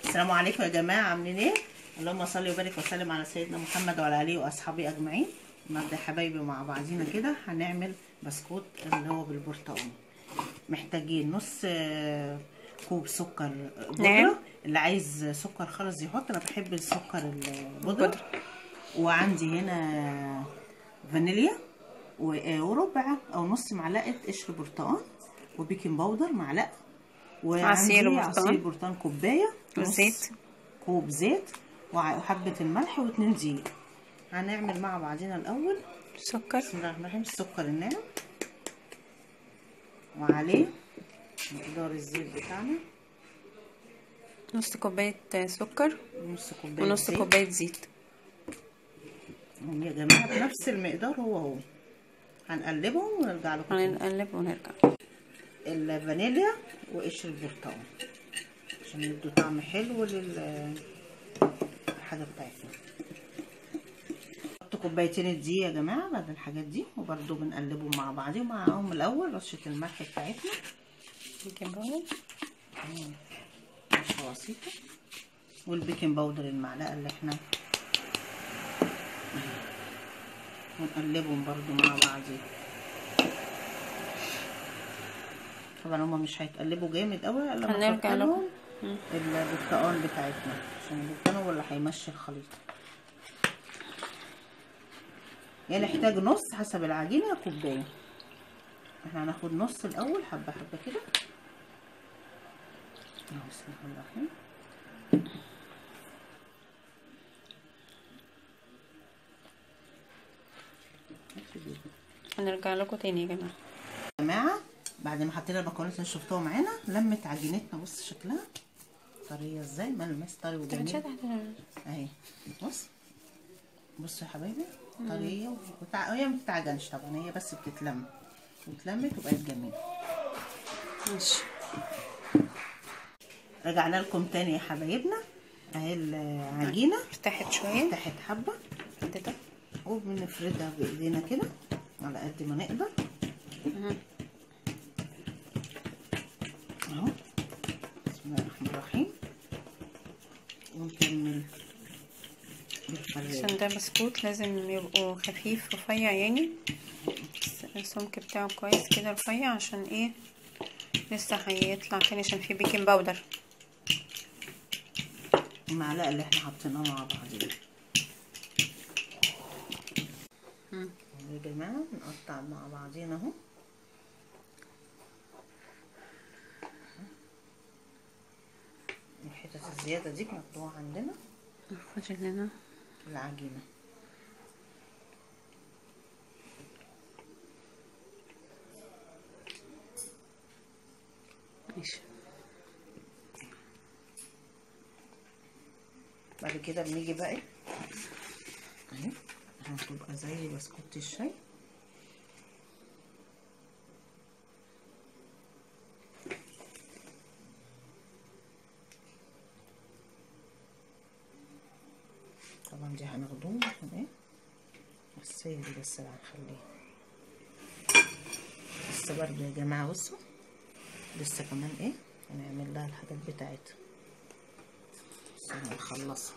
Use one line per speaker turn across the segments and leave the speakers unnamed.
السلام عليكم يا جماعه عاملين ايه اللهم صل وبارك وسلم على سيدنا محمد وعلى اله واصحابه اجمعين النهارده يا حبايبي مع بعضينا كده هنعمل بسكوت اللي هو بالبرتقال محتاجين نص آه، كوب سكر بودره
نعم.
اللي عايز سكر خالص يحط انا بحب السكر البودره
البودرة.
وعندي هنا فانيليا و- آه، وربع او نص معلقه قشر برتقال وبيكنج باودر معلقه وعندي
عصير برتقال.
عصير برتقال كوبايه نص
وزيت.
كوب زيت وع- وحبه الملح واتنين دقيق هنعمل مع بعضنا الاول
سكر
بسم الله الرحمن الرحيم السكر الناعم وعليه مقدار الزيت بتاعنا
نص كوباية سكر
نص كوبايه
ونص
زيت.
كوباية زيت
يا جماعه بنفس المقدار هو هو هنقلبهم ونرجع لكم تاني.
هنقلب ونرجع
الفانيليا وقشر البرتقال عشان يدوا طعم حلو لل الحاجه بتاعتنا نحط كوبايتين الدقيق يا جماعه بعد الحاجات دي وبرده بنقلبهم مع بعض ومعاهم الاول رشه الملح بتاعتنا
بيكنج باودر
رشه بسيطه والبيكنج باودر المعلقه اللي احنا ونقلبهم برضو مع بعض طبعا هما مش هيتقلبوا جامد قوي الا لما
هنرجع
نحط
لكم.
لهم البرتقال بتاعتنا عشان البرتقال هو اللي هيمشي الخليط يعني نحتاج نص حسب العجينه كوبايه احنا هناخد نص الاول حبه حبه كده أهو بسم الله الرحمن الرحيم
هنرجع لكم تاني يا جماعة
يا جماعه بعد ما حطينا المكونات اللي شفتوها معانا لمت عجينتنا بص شكلها طريه ازاي ملمس طري وجميل اهي بص بصوا يا حبايبي طريه وتع... هي ما بتتعجنش طبعا هي بس بتتلم واتلمت وبقت جميله
ماشي
رجعنا لكم تاني يا حبايبنا اهي العجينه
ارتاحت شوية
تحت حبه
كده
وبنفردها بايدينا كده على قد ما نقدر اهو بسم الله الرحمن الرحيم ونكمل بالفريق
عشان ده بسكوت لازم يبقوا خفيف رفيع يعني بس السمك بتاعه كويس كده رفيع عشان ايه لسه هيطلع تاني عشان فيه بيكنج باودر
المعلقه اللي احنا حاطينها مع بعض دي يا جماعه نقطع مع بعضينا اهو الحتت الزياده دي بنحطوها عندنا
ناخد لنا
في العجينه
ماشي
بعد كده بنيجي بقى ايه اهي هتبقى زي بسكوت الشاي طبعا دي هناخدوه عشان ايه بس هي دي بس اللي هنخليها بس برضه يا جماعه بصوا لسه كمان ايه هنعمل لها الحاجات بتاعتها بس هنخلصها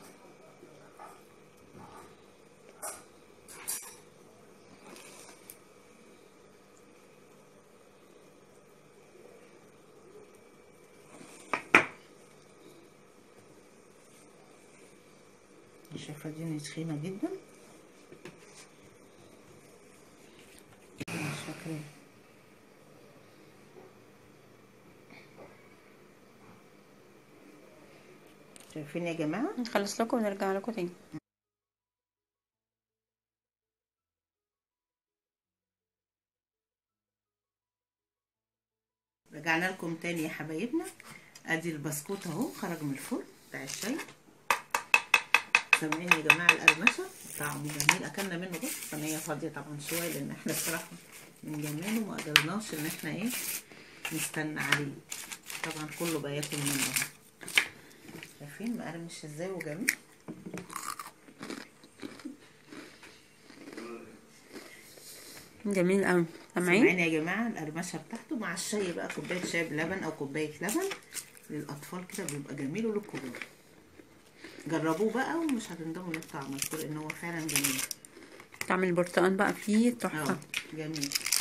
شايفه دي تخينه جدا مش فاكره شايفين يا جماعه
نخلص لكم ونرجع لكم تاني
رجعنا لكم تاني يا حبايبنا ادي البسكوت اهو خرج من الفرن بتاع الشاي سامعين يا جماعه القرمشه طعمه جميل اكلنا منه بس صينيه فاضيه طبعا شويه لان احنا بصراحه من جماله ما قدرناش ان احنا ايه نستنى عليه طبعا كله بقى ياكل منه اهو شايفين مقرمش ازاي وجميل
جميل قوي سامعين
سامعين يا جماعه القرمشه بتاعته مع الشاي بقى كوبايه شاي بلبن او كوبايه لبن للاطفال كده بيبقى جميل وللكبار جربوه بقى ومش هتندموا ان انتوا عملتوه لان هو فعلا جميل
تعمل برتقان بقى فيه تحفة
اه جميل